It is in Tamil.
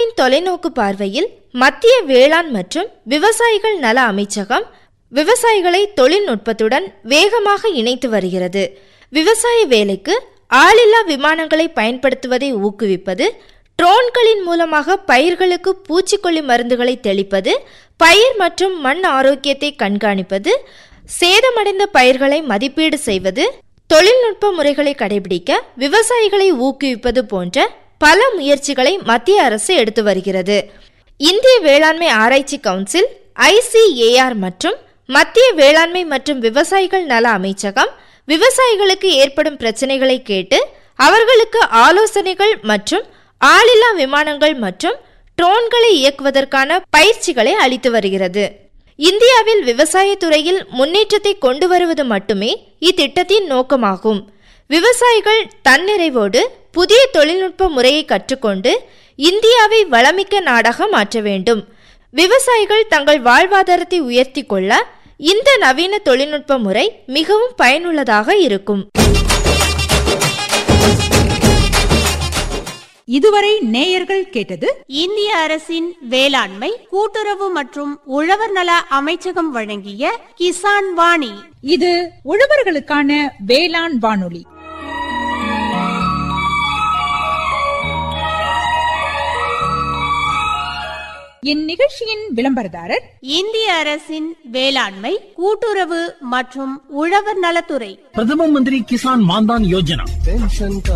இந்தியாவின் தொலைநோக்கு பார்வையில் மத்திய வேளாண் மற்றும் விவசாயிகள் நல அமைச்சகம் விவசாயிகளை தொழில்நுட்பத்துடன் வேகமாக இணைத்து வருகிறது விவசாய வேலைக்கு ஆளில்லா விமானங்களை பயன்படுத்துவதை ஊக்குவிப்பது ட்ரோன்களின் மூலமாக பயிர்களுக்கு பூச்சிக்கொல்லி மருந்துகளை தெளிப்பது பயிர் மற்றும் மண் ஆரோக்கியத்தை கண்காணிப்பது சேதமடைந்த பயிர்களை மதிப்பீடு செய்வது தொழில்நுட்ப முறைகளை கடைபிடிக்க விவசாயிகளை ஊக்குவிப்பது போன்ற பல முயற்சிகளை மத்திய அரசு எடுத்து வருகிறது இந்திய வேளாண்மை ஆராய்ச்சி கவுன்சில் ஐசிஏஆர் மற்றும் மத்திய வேளாண்மை மற்றும் விவசாயிகள் நல அமைச்சகம் விவசாயிகளுக்கு ஏற்படும் பிரச்சனைகளை கேட்டு அவர்களுக்கு ஆலோசனைகள் மற்றும் ஆளில்லா விமானங்கள் மற்றும் ட்ரோன்களை இயக்குவதற்கான பயிற்சிகளை அளித்து வருகிறது இந்தியாவில் விவசாய துறையில் முன்னேற்றத்தை கொண்டு வருவது மட்டுமே இத்திட்டத்தின் நோக்கமாகும் விவசாயிகள் தன்னிறைவோடு புதிய தொழில்நுட்ப முறையை கற்றுக்கொண்டு இந்தியாவை வளமிக்க நாடாக மாற்ற வேண்டும் விவசாயிகள் தங்கள் வாழ்வாதாரத்தை உயர்த்தி கொள்ள இந்த நவீன தொழில்நுட்ப முறை மிகவும் பயனுள்ளதாக இருக்கும் இதுவரை நேயர்கள் கேட்டது இந்திய அரசின் வேளாண்மை கூட்டுறவு மற்றும் உழவர் நல அமைச்சகம் வழங்கிய கிசான் வாணி இது உழவர்களுக்கான வேளாண் வானொலி இந்நிகழ்ச்சியின் விளம்பரதாரர் இந்திய அரசின் வேளாண்மை கூட்டுறவு மற்றும் உழவர் நலத்துறை प्रधानमंत्री किसान मानधन योजना पेंशन का